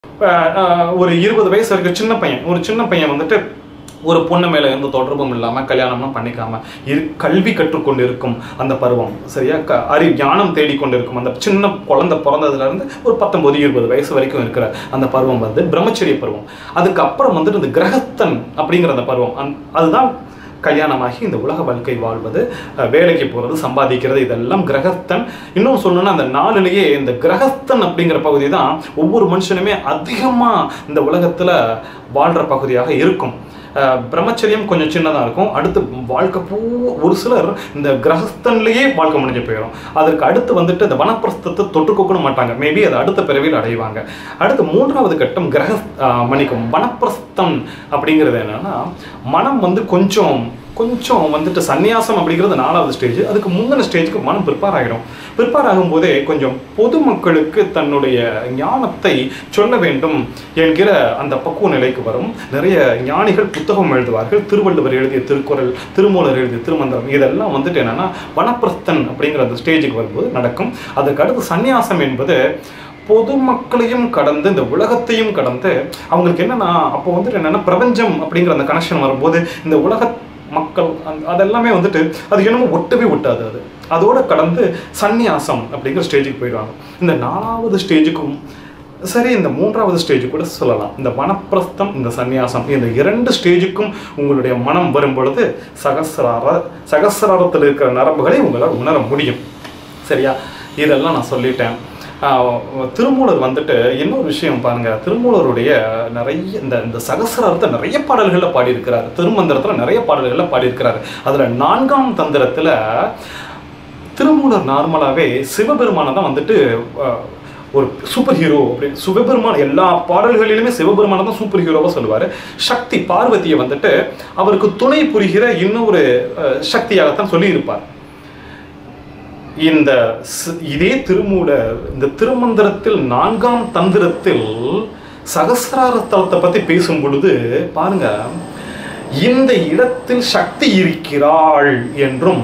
அஹ், அஹ், ஒரு இருபது வயசு இருக்க சின்ன பையன் ஒரு சின்ன பையன் வந்துட்டு ஒரு பொண்ணு மேல எந்த தொடர்பும் இல்லாம கல்யாணம்லாம் பண்ணிக்காம இரு கல்வி கற்றுக்கொண்டு இருக்கும் அந்த பருவம் சரியா க அறி ஞானம் தேடிக்கொண்டிருக்கும் அந்த சின்ன குழந்தை பிறந்ததுல இருந்து ஒரு பத்தொன்பது இருபது வயசு வரைக்கும் இருக்கிற அந்த பருவம் வந்து பிரம்மச்சரிய பருவம் அதுக்கப்புறம் வந்துட்டு இந்த கிரகஸ்தன் அப்படிங்கிற அந்த பருவம் அந் அதுதான் கல்யாணமாகி இந்த உலக வாழ்க்கை வாழ்வது அஹ், வேலைக்கு போகிறது சம்பாதிக்கிறது இதெல்லாம் கிரகஸ்தன் இன்னும் சொல்லணும்னா அந்த நாளிலேயே இந்த கிரகஸ்தன் அப்படிங்கிற பகுதி தான் ஒவ்வொரு மனுஷனுமே அதிகமாக இந்த உலகத்தில் வாழ்கிற பகுதியாக இருக்கும் அஹ், பிரம்மச்சரியம் கொஞ்சம் சின்னதாக இருக்கும் அடுத்து வாழ்க்கை பூ ஒரு சிலர் இந்த கிரகஸ்தன்லேயே வாழ்க்கை முடிஞ்சு போயிடும் அதற்கு அடுத்து வந்துட்டு இந்த வனப்பிரஸ்தத்தை தொட்டுக்கொக்கணும் மாட்டாங்க மேபி அது அடுத்த பிறவியில் அடைவாங்க அடுத்து மூன்றாவது கட்டம் கிரக அஹ், மன்னிக்கும் வனப்பிரஸ்தம் அப்படிங்கிறது என்னன்னா மனம் வந்து கொஞ்சம் கொஞ்சம் வந்துட்டு சந்நியாசம் அப்படிங்கிறது நாலாவது ஸ்டேஜ் அதுக்கு முந்தின ஸ்டேஜுக்கு மனம் ப்ரிப்பேர் ஆகிடும் ப்ரிப்பேர் ஆகும்போதே கொஞ்சம் பொதுமக்களுக்கு தன்னுடைய ஞானத்தை சொல்ல வேண்டும் என்கிற அந்த பக்குவ நிலைக்கு வரும் நிறைய ஞானிகள் புத்தகம் எழுதுவார்கள் திருவள்ளுவர் எழுதிய திருக்குறள் திருமூலர் எழுதிய திருமந்திரம் இதெல்லாம் வந்துட்டு என்னன்னா வனப்பிரஸ்தன் அப்படிங்கிற அந்த ஸ்டேஜுக்கு வரும்போது நடக்கும் அதுக்கு அடுத்து சந்நியாசம் என்பது பொதுமக்களையும் கடந்து இந்த உலகத்தையும் கடந்து அவங்களுக்கு என்னன்னா அப்போ வந்துட்டு என்னன்னா பிரபஞ்சம் அப்படிங்கிற அந்த கனெக்ஷன் வரும்போது இந்த உலக மக்கள் அந்த அதெல்லாமே வந்துட்டு அது என்னமோ ஒட்டவே ஒட்டாது அது அதோட கடந்து சந்நியாசம் அப்படிங்கிற ஸ்டேஜுக்கு போயிடுவாங்க இந்த நாலாவது ஸ்டேஜுக்கும் சரி இந்த மூன்றாவது ஸ்டேஜ் கூட சொல்லலாம் இந்த வனப்பிரஸ்தம் இந்த சந்நியாசம் இந்த இரண்டு ஸ்டேஜுக்கும் உங்களுடைய மனம் வரும் பொழுது சகசிரார சகசிராரத்தில் இருக்கிற நரம்புகளை உங்களால் உணர முடியும் சரியா இதெல்லாம் நான் சொல்லிட்டேன் ஆஹ் திருமூலர் வந்துட்டு இன்னொரு விஷயம் பாருங்க திருமூலருடைய நிறைய இந்த இந்த சகசிராரத்தை நிறைய பாடல்களில் பாடியிருக்கிறார் திருமந்திரத்தில் நிறைய பாடல்களில் பாடியிருக்கிறார் அதில் நான்காம் தந்திரத்தில் திருமூலர் நார்மலாகவே சிவபெருமானை தான் வந்துட்டு ஆஹ், ஒரு சூப்பர் ஹீரோ அப்படி சிவபெருமான் எல்லா பாடல்களிலுமே சிவபெருமானை தான் சூப்பர் ஹீரோவாக சொல்லுவார் சக்தி பார்வதியை வந்துட்டு அவருக்கு துணை புரிகிற இன்னொரு ஆஹ், சக்தியாகத்தான் சொல்லியிருப்பார் இந்த சி- இதே திருமூல இந்த திருமந்திரத்தில் நான்காம் தந்திரத்தில் சகசிரார தலத்தை பத்தி பேசும் பொழுது பாருங்க இந்த இடத்தில் சக்தி இருக்கிறாள் என்றும்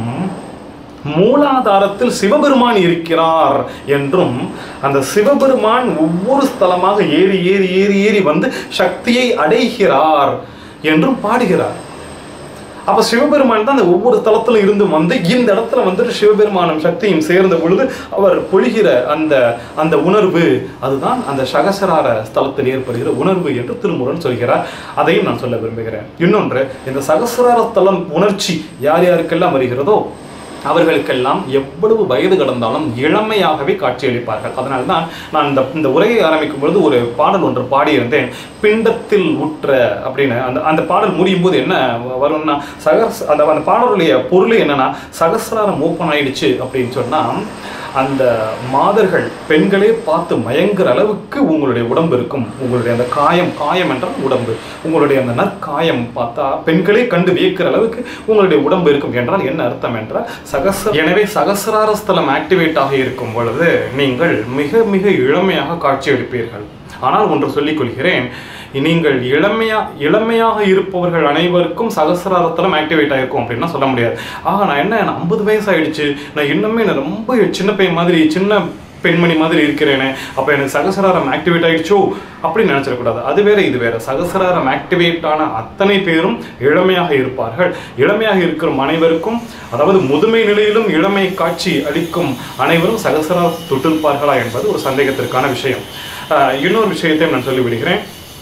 மூலாதாரத்தில் சிவபெருமான் இருக்கிறார் என்றும் அந்த சிவபெருமான் ஒவ்வொரு ஸ்தலமாக ஏறி ஏறி ஏறி ஏறி வந்து சக்தியை அடைகிறார் என்றும் பாடுகிறார் அப்ப சிவபெருமான் தான் அந்த ஒவ்வொரு தளத்திலும் இருந்து வந்து இந்த இடத்துல வந்துட்டு சிவபெருமானும் சக்தியும் சேர்ந்த பொழுது அவர் பொழிகிற அந்த அந்த உணர்வு அதுதான் அந்த சகசரார ஸ்தலத்தில் ஏற்படுகிற உணர்வு என்று திருமுருகன் சொல்கிறார் அதையும் நான் சொல்ல விரும்புகிறேன் இன்னொன்று இந்த சகசிரார ஸ்தலம் உணர்ச்சி யார் யாருக்கெல்லாம் வருகிறதோ அவர்களுக்கெல்லாம் எவ்வளவு வயது கடந்தாலும் இளமையாகவே காட்சியளிப்பார்கள் அதனால தான் நான் இந்த இந்த உரையை ஆரம்பிக்கும் பொழுது ஒரு பாடல் ஒன்று பாடியிருந்தேன் பிண்டத்தில் உற்ற அப்படின்னு அந்த அந்த பாடல் முடியும் போது என்ன வரும்னா சகஸ் அந்த அந்த பாடலுடைய பொருள் என்னன்னா சகசிராரம் ஓப்பன் ஆயிடுச்சு அப்படின்னு சொன்னா அந்த மாதர்கள் பெண்களே பார்த்து மயங்குற அளவுக்கு உங்களுடைய உடம்பு இருக்கும் உங்களுடைய அந்த காயம் காயம் என்றால் உடம்பு உங்களுடைய அந்த நற்காயம் பார்த்தா பெண்களே கண்டு வியக்கிற அளவுக்கு உங்களுடைய உடம்பு இருக்கும் என்றால் என்ன அர்த்தம் என்றால் சகச எனவே சகசிரார ஸ்தலம் ஆக்டிவேட் ஆகி இருக்கும் பொழுது நீங்கள் மிக மிக இளமையாக காட்சியளிப்பீர்கள் ஆனால் ஒன்று சொல்லிக் கொள்கிறேன் நீங்கள் இளமையா இளமையாக இருப்பவர்கள் அனைவருக்கும் சகசிராரத்தலம் ஆக்டிவேட் ஆயிருக்கும் அப்படின்னா சொல்ல முடியாது ஆக நான் என்ன நான் ஐம்பது வயசு ஆயிடுச்சு நான் இன்னுமே நான் ரொம்ப சின்ன பையன் மாதிரி சின்ன பெண்மணி மாதிரி இருக்கிறேனே அப்போ எனக்கு சகசிராரம் ஆக்டிவேட் ஆயிடுச்சோ அப்படின்னு நினைச்சிடக்கூடாது அது வேற இது வேற சகசிராரம் ஆக்டிவேட் ஆன அத்தனை பேரும் இளமையாக இருப்பார்கள் இளமையாக இருக்கிற அனைவருக்கும் அதாவது முதுமை நிலையிலும் இளமை காட்சி அளிக்கும் அனைவரும் சகசிரா தொட்டிருப்பார்களா என்பது ஒரு சந்தேகத்திற்கான விஷயம் ஆஹ் இன்னொரு விஷயத்தையும் நான் சொல்லிவிடுகிறேன்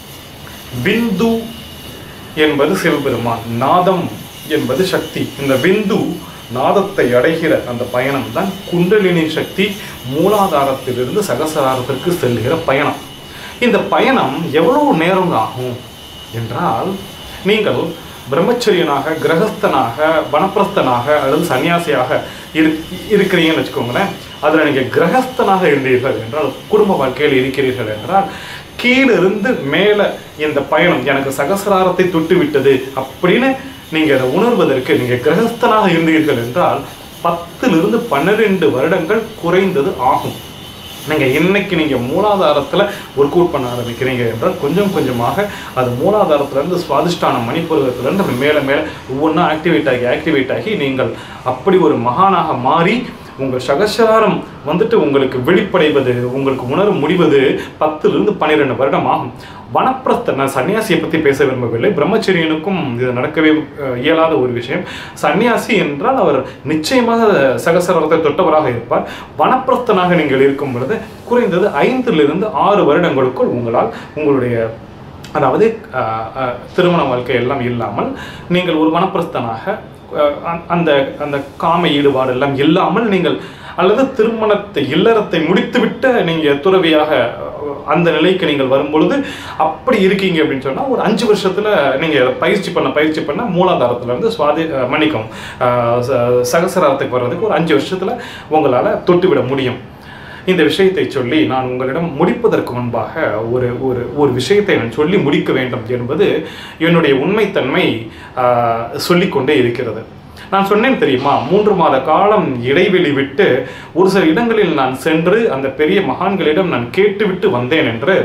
பிந்து என்பது சிவபெருமான் நாதம் என்பது சக்தி இந்த பிந்து நாதத்தை அடைகிற அந்த பயணம் தான் குண்டலினி சக்தி மூலாதாரத்திலிருந்து சகசராரத்திற்கு செல்கிற பயணம் இந்த பயணம் எவ்வளவு நேரம் ஆகும் என்றால் நீங்கள் பிரம்மச்சரியனாக கிரகஸ்தனாக வனப்பிரஸ்தனாக அல்லது சன்னியாசியாக இரு இருக்கிறீங்கன்னு வச்சுக்கோங்களேன் அதில் நீங்கள் கிரகஸ்தனாக இருந்தீர்கள் என்றால் குடும்ப வாழ்க்கையில் இருக்கிறீர்கள் என்றால் கீழிருந்து மேலே இந்த பயணம் எனக்கு சகசிராரத்தை தொட்டு விட்டது அப்படின்னு நீங்கள் அதை உணர்வதற்கு நீங்கள் கிரகஸ்தனாக இருந்தீர்கள் என்றால் பத்திலிருந்து பன்னிரெண்டு வருடங்கள் குறைந்தது ஆகும் நீங்கள் இன்னைக்கு நீங்கள் மூலாதாரத்தில் ஒர்க் அவுட் பண்ண ஆரம்பிக்கிறீங்க என்றால் கொஞ்சம் கொஞ்சமாக அது மூலாதாரத்திலேருந்து சுவாதிஷ்டான மணிப்பூர்வத்திலேருந்து அப்படி மேலே மேலே ஒவ்வொன்றா ஆக்டிவேட் ஆகி ஆக்டிவேட் ஆகி நீங்கள் அப்படி ஒரு மகானாக மாறி உங்கள் சகசிராரம் வந்துட்டு உங்களுக்கு வெளிப்படைவது உங்களுக்கு உணர முடிவது பத்திலிருந்து பன்னிரெண்டு வருடம் ஆகும் வனப்பிரஸ்த நான் சன்னியாசியை பற்றி பேச விரும்பவில்லை பிரம்மச்சரியனுக்கும் இது நடக்கவே அஹ், இயலாத ஒரு விஷயம் சன்னியாசி என்றால் அவர் நிச்சயமாக சகசரத்தை தொட்டவராக இருப்பார் வனப்பிரஸ்தனாக நீங்கள் இருக்கும் பொழுது குறைந்தது ஐந்திலிருந்து ஆறு வருடங்களுக்குள் உங்களால் உங்களுடைய அதாவது அஹ், அஹ், திருமண வாழ்க்கை எல்லாம் இல்லாமல் நீங்கள் ஒரு வனப்பிரஸ்தனாக அஹ், அந்த- அந்த அந்த காம ஈடுபாடு எல்லாம் இல்லாமல் நீங்கள் அல்லது திருமணத்தை இல்லறத்தை முடித்துவிட்டு நீங்கள் துறவியாக அஹ், அந்த நிலைக்கு நீங்கள் வரும்பொழுது அப்படி இருக்கீங்க அப்படின்னு சொன்னால் ஒரு அஞ்சு வருஷத்தில் நீங்கள் பயிற்சி பண்ண பயிற்சி பண்ண மூலாதாரத்துல இருந்து சுவாதி அஹ், மன்னிக்கவும் அஹ், ச- சகசிராரத்துக்கு வர்றதுக்கு ஒரு அஞ்சு வருஷத்தில் உங்களால் தொட்டுவிட முடியும் இந்த விஷயத்தை சொல்லி நான் உங்களிடம் முடிப்பதற்கு முன்பாக ஒரு ஒரு ஒரு விஷயத்தை நான் சொல்லி முடிக்க வேண்டும் என்பது என்னுடைய உண்மைத்தன்மை ஆஹ், சொல்லிக்கொண்டே இருக்கிறது நான் சொன்னேன் தெரியுமா மூன்று மாத காலம் இடைவெளி விட்டு ஒரு சில இடங்களில் நான் சென்று அந்த பெரிய மகான்களிடம் நான் கேட்டுவிட்டு வந்தேன் என்று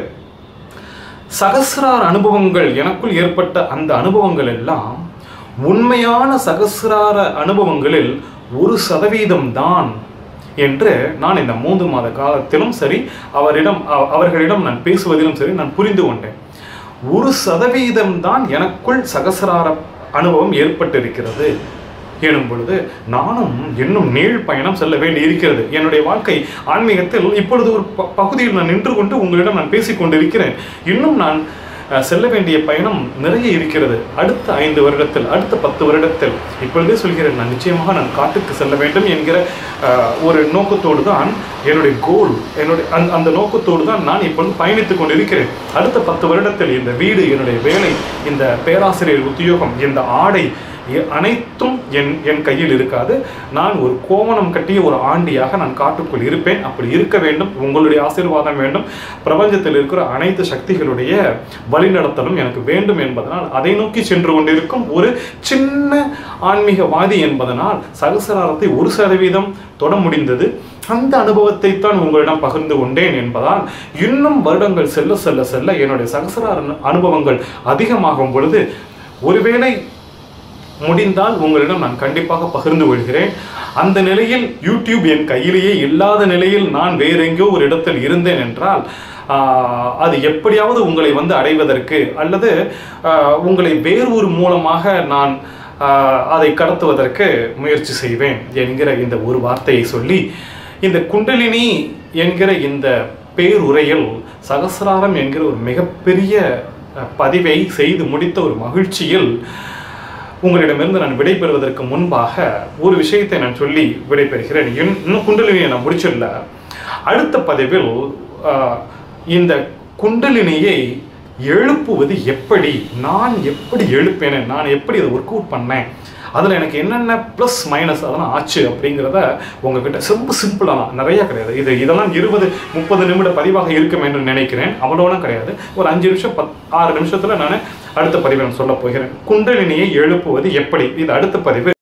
சகசிரார அனுபவங்கள் எனக்குள் ஏற்பட்ட அந்த அனுபவங்கள் எல்லாம் உண்மையான சகசிரார அனுபவங்களில் ஒரு சதவீதம் தான் என்று நான் இந்த மூன்று மாத காலத்திலும் சரி அவரிடம் அவ- அவர்களிடம் நான் பேசுவதிலும் சரி நான் புரிந்து கொண்டேன் ஒரு சதவீதம் தான் எனக்குள் சகசிரார அனுபவம் ஏற்பட்டிருக்கிறது எனும் பொழுது நானும் இன்னும் நீள் பயணம் செல்ல வேண்டி இருக்கிறது என்னுடைய வாழ்க்கை ஆன்மீகத்தில் இப்பொழுது ஒரு ப- பகுதியில் நான் நின்று கொண்டு உங்களிடம் நான் பேசிக் கொண்டிருக்கிறேன் இன்னும் நான் அஹ், செல்ல வேண்டிய பயணம் நிறைய இருக்கிறது அடுத்த ஐந்து வருடத்தில் அடுத்த பத்து வருடத்தில் இப்பொழுதே சொல்கிறேன் நான் நிச்சயமாக நான் காட்டுக்கு செல்ல வேண்டும் என்கிற அஹ், ஒரு நோக்கத்தோடு தான் என்னுடைய கோல் என்னுடைய அந்த அந்த நோக்கத்தோடு தான் நான் இப்பொழுது பயணித்துக் கொண்டிருக்கிறேன் அடுத்த பத்து வருடத்தில் இந்த வீடு என்னுடைய வேலை இந்த பேராசிரியர் உத்தியோகம் இந்த ஆடை இ- அனைத்தும் என் என் கையில் இருக்காது நான் ஒரு கோவணம் கட்டிய ஒரு ஆண்டியாக நான் காட்டுக்குள் இருப்பேன் அப்படி இருக்க வேண்டும் உங்களுடைய ஆசீர்வாதம் வேண்டும் பிரபஞ்சத்தில் இருக்கிற அனைத்து சக்திகளுடைய வழிநடத்தலும் எனக்கு வேண்டும் என்பதனால் அதை நோக்கி சென்று கொண்டிருக்கும் ஒரு சின்ன ஆன்மீகவாதி என்பதனால் சகசராரத்தை ஒரு சதவீதம் தொட முடிந்தது அந்த அனுபவத்தை தான் உங்களிடம் பகிர்ந்து கொண்டேன் என்பதால் இன்னும் வருடங்கள் செல்ல செல்ல செல்ல என்னுடைய சகசரார அனுபவங்கள் அதிகமாகும் பொழுது ஒருவேளை முடிந்தால் உங்களிடம் நான் கண்டிப்பாக பகிர்ந்து கொள்கிறேன் அந்த நிலையில் யூடியூப் என் கையிலேயே இல்லாத நிலையில் நான் வேற எங்கேயோ ஒரு இடத்தில் இருந்தேன் என்றால் ஆஹ், அது எப்படியாவது உங்களை வந்து அடைவதற்கு அல்லது ஆஹ், உங்களை வேறு ஒரு மூலமாக நான் ஆஹ், அதை கடத்துவதற்கு முயற்சி செய்வேன் என்கிற இந்த ஒரு வார்த்தையை சொல்லி இந்த குண்டலினி என்கிற இந்த பேருரையில் சகசிராரம் என்கிற ஒரு மிகப்பெரிய அஹ், பதிவை செய்து முடித்த ஒரு மகிழ்ச்சியில் உங்களிடமிருந்து நான் விடைபெறுவதற்கு முன்பாக ஒரு விஷயத்தை நான் சொல்லி விடைபெறுகிறேன் இன்- இன்னும் குண்டலினியை நான் முடிச்சிடல அடுத்த பதிவில் ஆஹ், இந்த குண்டலினியை எழுப்புவது எப்படி நான் எப்படி எழுப்பேன் நான் எப்படி அதை ஒர்க் அவுட் பண்ணேன் அதில் எனக்கு என்னென்ன ப்ளஸ் மைனஸ் அதெல்லாம் ஆச்சு அப்படிங்கிறத உங்ககிட்ட ரொம்ப சிம்பிளாக நிறைய கிடையாது இது இதெல்லாம் இருபது முப்பது நிமிட பதிவாக இருக்கும் என்று நினைக்கிறேன் அவ்வளோலாம் கிடையாது ஒரு அஞ்சு நிமிஷம் பத் ஆறு நிமிஷத்தில் நான் அடுத்த பதிவை நான் சொல்ல போகிறேன் குண்டலினியை எழுப்புவது எப்படி இது அடுத்த பதிவு